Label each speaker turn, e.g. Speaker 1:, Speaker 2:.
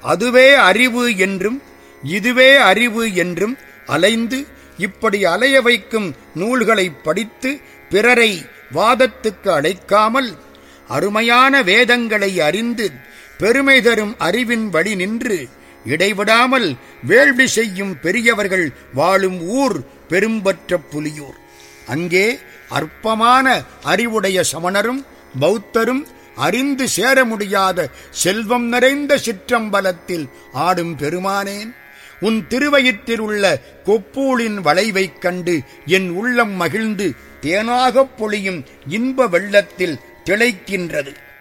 Speaker 1: அதுவே அறிவு என்றும் இதுவே அறிவு என்றும் அலைந்து இப்படி அலைய வைக்கும் நூல்களை படித்து பிறரை வாதத்துக்கு அழைக்காமல் அருமையான வேதங்களை அறிந்து பெருமை தரும் அறிவின் வழி நின்று இடைவிடாமல் வேள்வி செய்யும் பெரியவர்கள் வாழும் ஊர் பெரும்பற்ற புலியூர் அங்கே அற்பமான அறிவுடைய சமணரும் பௌத்தரும் அறிந்து சேர முடியாத செல்வம் நிறைந்த சிற்றம்பலத்தில் ஆடும் பெருமானேன் உன் திருவயிற்றில் உள்ள கொப்பூளின் வளைவைக் கண்டு என் உள்ளம் மகிழ்ந்து தேனாகப் பொழியும் இன்ப வெள்ளத்தில் திளைக்கின்றது